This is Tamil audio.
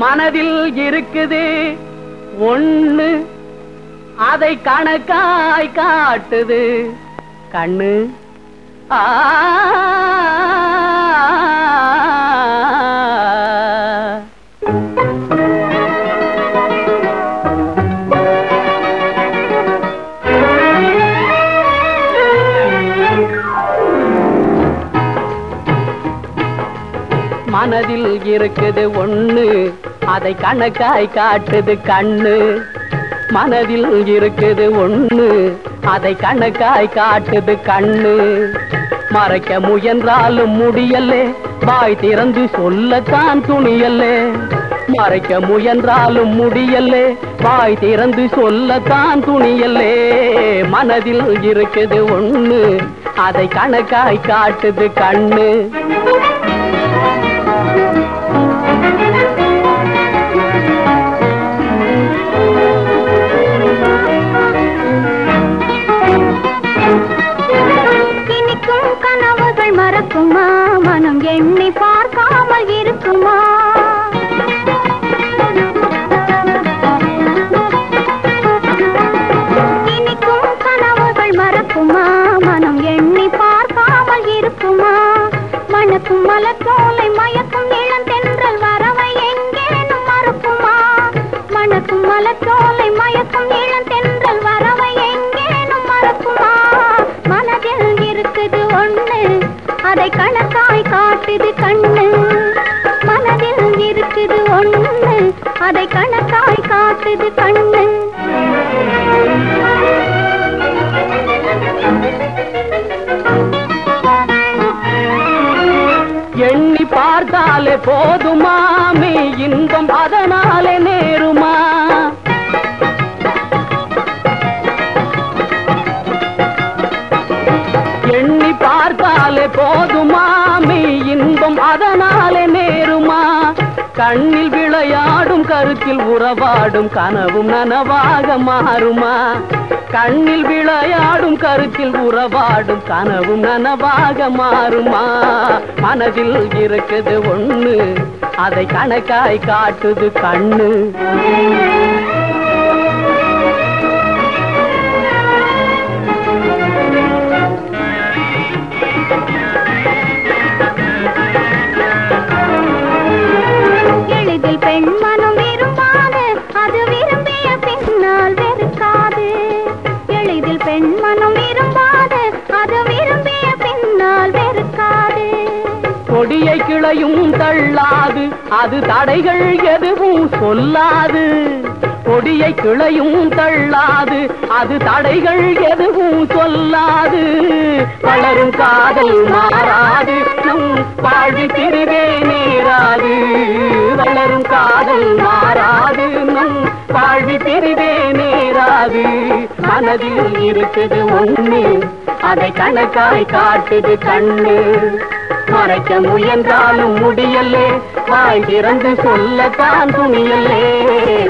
மனதில் இருக்குது ஒண்ணு அதை கணக்காய் காட்டுது கண்ணு ஆ மனதில் இருக்குது ஒண்ணு அதை கணக்காய் காட்டுது கண்ணு மனதில் இருக்குது ஒண்ணு அதை கணக்காய் காட்டுது கண்ணு மறைக்க முயன்றாலும் முடியலே வாய் திறந்து சொல்லத்தான் துணியல்லே மறைக்க முயன்றாலும் முடியல்லே வாய் திறந்து சொல்லத்தான் துணியல்லே மனதில் இருக்குது ஒண்ணு அதை கணக்காய் காட்டுது கண்ணு இனிக்கும் கனவுகள் மறக்குமா மனம் எண்ணி பார்க்காமல் இருக்குமா இனிக்கும் கனவுகள் மறக்குமா மனம் எண்ணி பார்க்காமல் இருக்குமா மணக்கும் மலத்தோலை மயக்கும் இளந்தென்றல் வரவை எங்கேனும் மறுக்குமா மணக்கும் மலத்தோலை மயக்கும் இளந்தென்றல் வரவை எங்கேனும் மறக்குமா மனதில் இருக்குது ஒண்ணு அதை கணக்காய் காட்டுது கண்ணு மனதில் இருக்குது ஒண்ணு அதை கணக்காய் காட்டுது கண்ணு எண்ணி பார்த்தாலே போதுமாமே இன்பம் அதனாலே நேருமா எண்ணி பார்த்தாலே போதுமாமே இன்பம் அதனாலே நேருமா கண்ணில் விளையாடும் கருத்தில் உறவாடும் கனவும் நனவாக மாறுமா கண்ணில் விளையாடும் கருத்தில் உறவாடும் கனவும் நனவாக மாறுமா மனதில் இருக்குது ஒண்ணு அதை கணக்காய் காட்டுது கண்ணு எளிதில் பெண் மனம் விரும்பாது அது விரும்பிய பின்னால் வெறுக்காது எளிதில் பெண் மனம் விரும்பாது அது விரும்பிய பின்னால் வெறுக்காது கொடியை கிளையும் தள்ளாது அது தடைகள் எதுவும் சொல்லாது கொடியை கிளையும் தள்ளாது அது தடைகள் எதுவும் சொல்லாது வளரும் காதல் மாறாது நம் வாழ்வி திருவே நேராது வளரும் காதல் மாறாது நம் வாழ்வி பிரிவே நேராது மனதில் இருக்குது ஒண்ணு அதை கணக்காய் காட்டுது கண்ணு மறைக்க முயன்றாலும் முடியலே வாய் திறந்து சொல்லத்தான் துணியல்லே